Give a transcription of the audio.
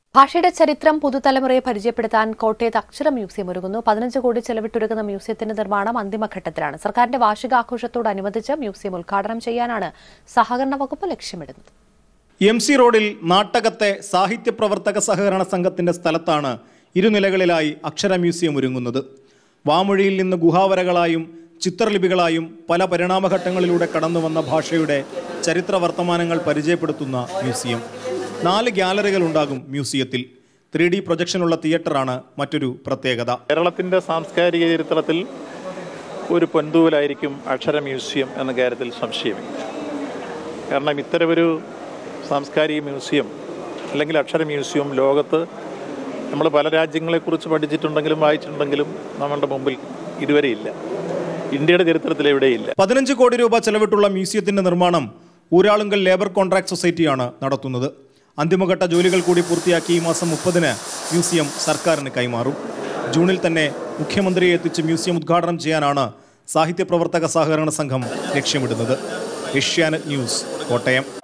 ഭാഷയുടെ ചരിത്രം പുതുതലമുറയെ പരിചയപ്പെടുത്താൻ കോട്ടയത്ത് അക്ഷര മ്യൂസിയം ഒരുങ്ങുന്നു പതിനഞ്ച് കോടി ചെലവിട്ടൊരുങ്ങുന്ന മ്യൂസിയത്തിന്റെ നിർമ്മാണം അന്തിമഘട്ടത്തിലാണ് സർക്കാരിന്റെ വാർഷികാഘോഷത്തോടനുബന്ധിച്ച് മ്യൂസിയം ഉദ്ഘാടനം ചെയ്യാനാണ് സഹകരണ വകുപ്പ് ലക്ഷ്യമിടുന്നത് എം സി റോഡിൽ നാട്ടകത്തെ സാഹിത്യ പ്രവർത്തക സഹകരണ സംഘത്തിന്റെ സ്ഥലത്താണ് ഇരുനിലകളിലായി അക്ഷര മ്യൂസിയം ഒരുങ്ങുന്നത് വാമൊഴിയിൽ നിന്ന് ഗുഹാവരകളായും ചിത്രലിപികളായും പല പരിണാമഘട്ടങ്ങളിലൂടെ കടന്നു വന്ന ഭാഷയുടെ ചരിത്ര വർത്തമാനങ്ങൾ പരിചയപ്പെടുത്തുന്ന മ്യൂസിയം നാല് ഗ്യാലറികൾ ഉണ്ടാകും മ്യൂസിയത്തിൽ ത്രീ ഡി പ്രൊജക്ഷനുള്ള തിയേറ്ററാണ് മറ്റൊരു പ്രത്യേകത കേരളത്തിൻ്റെ സാംസ്കാരിക ചരിത്രത്തിൽ ഒരു പൊന്തൂലായിരിക്കും അക്ഷര മ്യൂസിയം എന്ന കാര്യത്തിൽ സംശയമില്ല കാരണം ഇത്തരമൊരു സാംസ്കാരിക മ്യൂസിയം അല്ലെങ്കിൽ അക്ഷര മ്യൂസിയം ലോകത്ത് നമ്മൾ പല രാജ്യങ്ങളെക്കുറിച്ച് പഠിച്ചിട്ടുണ്ടെങ്കിലും വായിച്ചിട്ടുണ്ടെങ്കിലും നമ്മുടെ മുമ്പിൽ ഇതുവരെ ഇല്ല ഇന്ത്യയുടെ ചരിത്രത്തിൽ എവിടെയില്ല പതിനഞ്ച് കോടി രൂപ ചെലവിട്ടുള്ള മ്യൂസിയത്തിന്റെ നിർമ്മാണം ഊരാളുങ്കൽ ലേബർ കോൺട്രാക്ട് സൊസൈറ്റിയാണ് നടത്തുന്നത് അന്തിമഘട്ട ജോലികൾ കൂടി പൂർത്തിയാക്കി ഈ മാസം മുപ്പതിന് മ്യൂസിയം സർക്കാരിന് കൈമാറും ജൂണിൽ തന്നെ മുഖ്യമന്ത്രിയെ എത്തിച്ച് മ്യൂസിയം ഉദ്ഘാടനം ചെയ്യാനാണ് സാഹിത്യ പ്രവർത്തക സഹകരണ സംഘം ലക്ഷ്യമിടുന്നത് ഏഷ്യാനെറ്റ് ന്യൂസ് കോട്ടയം